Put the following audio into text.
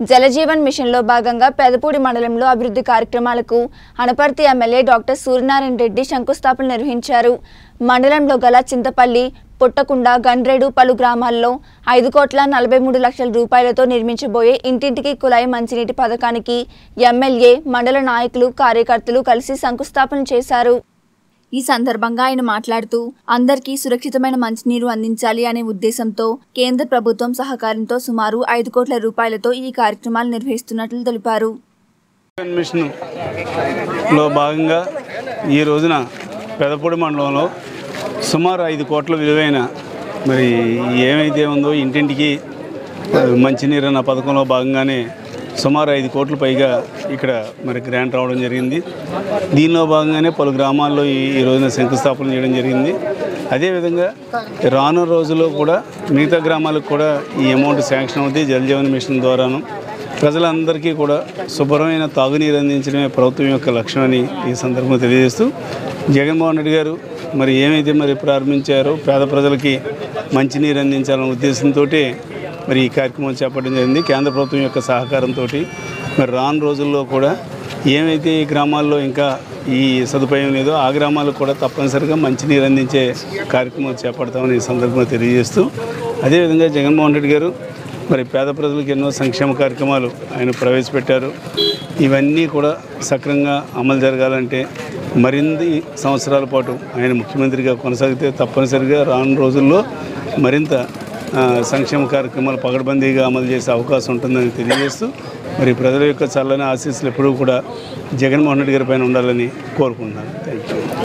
జలజీవన్ మిషన్లో భాగంగా పెదపూడి మండలంలో అభివృద్ధి కార్యక్రమాలకు అనపర్తి ఎమ్మెల్యే డాక్టర్ సూర్యనారాయణ రెడ్డి శంకుస్థాపన నిర్వహించారు మండలంలో గల చింతపల్లి పుట్టకుండ గండ్రేడు పలు గ్రామాల్లో ఐదు కోట్ల నలభై మూడు లక్షల రూపాయలతో నిర్మించబోయే ఇంటింటికి కుళాయి మంచినీటి పథకానికి ఎమ్మెల్యే మండల నాయకులు కార్యకర్తలు కలిసి శంకుస్థాపన చేశారు ఈ సందర్భంగా ఆయన మాట్లాడుతూ అందరికీ సురక్షితమైన మంచినీరు అందించాలి అనే ఉద్దేశంతో కేంద్ర ప్రభుత్వం సహకారంతో సుమారు ఐదు కోట్ల రూపాయలతో ఈ కార్యక్రమాలు నిర్వహిస్తున్నట్లు తెలిపారు మిషన్ లో భాగంగా ఈ రోజున పెదపూడి మండలంలో సుమారు ఐదు కోట్ల విలువైన మరి ఏమైతే ఉందో ఇంటింటికి ఆ, మంచినీరు అన్న పథకంలో భాగంగానే సుమారు ఐదు కోట్ల పైగా ఇక్కడ మరి గ్రాంట్ రావడం జరిగింది దీనిలో భాగంగానే పలు గ్రామాల్లో ఈ ఈ రోజున శంకుస్థాపన చేయడం జరిగింది అదేవిధంగా రానున్న రోజుల్లో కూడా మిగతా గ్రామాలకు కూడా ఈ అమౌంట్ శాంక్షన్ అవుతుంది జలజీవన్ మిషన్ ద్వారాను ప్రజలందరికీ కూడా శుభ్రమైన తాగునీరు అందించడమే ప్రభుత్వం యొక్క లక్ష్యం అని ఈ సందర్భంగా తెలియజేస్తూ జగన్మోహన్ రెడ్డి గారు మరి ఏమైతే మరి ప్రారంభించారో పేద ప్రజలకి మంచినీరు అందించాలనే ఉద్దేశంతో మరి ఈ కార్యక్రమం చేపట్టడం జరిగింది కేంద్ర ప్రభుత్వం యొక్క సహకారంతో మరి రాను రోజుల్లో కూడా ఏమైతే ఈ గ్రామాల్లో ఇంకా ఈ సదుపాయం లేదో ఆ గ్రామాలకు కూడా తప్పనిసరిగా మంచినీరు అందించే కార్యక్రమం చేపడతామని ఈ సందర్భంగా తెలియజేస్తూ అదేవిధంగా జగన్మోహన్ రెడ్డి గారు మరి పేద ప్రజలకు ఎన్నో సంక్షేమ కార్యక్రమాలు ఆయన ప్రవేశపెట్టారు ఇవన్నీ కూడా సక్రమంగా అమలు జరగాలంటే మరిన్ని సంవత్సరాల పాటు ఆయన ముఖ్యమంత్రిగా కొనసాగితే తప్పనిసరిగా రాను రోజుల్లో మరింత ఆ, సంక్షేమ కార్యక్రమాలు పగడబందీగా అమలు చేసే అవకాశం ఉంటుందని తెలియజేస్తూ మరి ప్రజల యొక్క చల్లని ఆశీస్సులు ఎప్పుడూ కూడా జగన్మోహన్ రెడ్డి గారి పైన ఉండాలని కోరుకుంటున్నాను